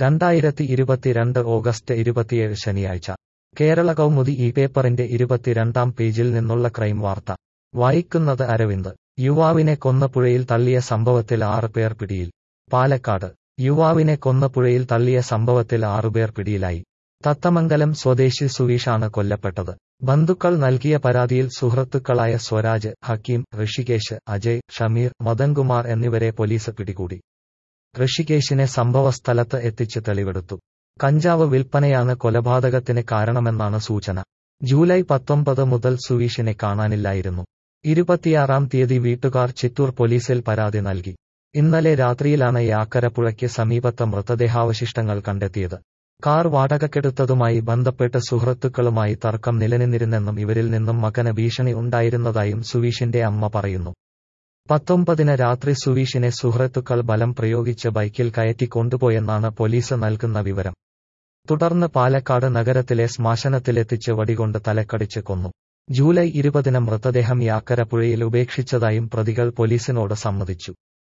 രണ്ടായിരത്തി ഇരുപത്തിരണ്ട് ഓഗസ്റ്റ് ഇരുപത്തിയേഴ് ശനിയാഴ്ച കേരള കൗമുദി ഈ പേപ്പറിന്റെ ഇരുപത്തിരണ്ടാം പേജിൽ നിന്നുള്ള ക്രൈം വാർത്ത വായിക്കുന്നത് അരവിന്ദ് യുവാവിനെ കൊന്ന പുഴയിൽ തള്ളിയ സംഭവത്തിൽ ആറ് പേർ പിടിയിൽ പാലക്കാട് യുവാവിനെ കൊന്ന പുഴയിൽ തള്ളിയ സംഭവത്തിൽ ആറുപേർ പിടിയിലായി തത്തമംഗലം സ്വദേശി സുവീഷാണ് കൊല്ലപ്പെട്ടത് ബന്ധുക്കൾ നൽകിയ പരാതിയിൽ സുഹൃത്തുക്കളായ സ്വരാജ് ഹക്കീം ഋഷികേശ് അജയ് ഷമീർ മദൻകുമാർ എന്നിവരെ പോലീസ് പിടികൂടി ഋഷികേശിനെ സംഭവസ്ഥലത്ത് എത്തിച്ച് തെളിവെടുത്തു കഞ്ചാവ് വിൽപ്പനയാണ് കൊലപാതകത്തിന് കാരണമെന്നാണ് സൂചന ജൂലൈ പത്തൊമ്പത് മുതൽ സുവീഷിനെ കാണാനില്ലായിരുന്നു ഇരുപത്തിയാറാം തീയതി വീട്ടുകാർ ചിറ്റൂർ പോലീസിൽ പരാതി നൽകി ഇന്നലെ രാത്രിയിലാണ് യാക്കരപ്പുഴയ്ക്ക് സമീപത്ത് മൃതദേഹാവശിഷ്ടങ്ങൾ കണ്ടെത്തിയത് കാർ വാടകക്കെടുത്തതുമായി ബന്ധപ്പെട്ട് സുഹൃത്തുക്കളുമായി തർക്കം നിലനിന്നിരുന്നെന്നും ഇവരിൽ നിന്നും മകന് ഭീഷണി ഉണ്ടായിരുന്നതായും സുവീഷിന്റെ അമ്മ പറയുന്നു പത്തൊമ്പതിന് രാത്രി സുവീഷിനെ സുഹൃത്തുക്കൾ ബലം പ്രയോഗിച്ച് ബൈക്കിൽ കയറ്റി കൊണ്ടുപോയെന്നാണ് പോലീസ് നൽകുന്ന വിവരം തുടർന്ന് പാലക്കാട് നഗരത്തിലെ ശ്മശാനത്തിലെത്തിച്ച് വടികൊണ്ട് തലക്കടിച്ച് കൊന്നു ജൂലൈ ഇരുപതിന് മൃതദേഹം യാക്കര പുഴയിൽ ഉപേക്ഷിച്ചതായും പ്രതികൾ പോലീസിനോട് സമ്മതിച്ചു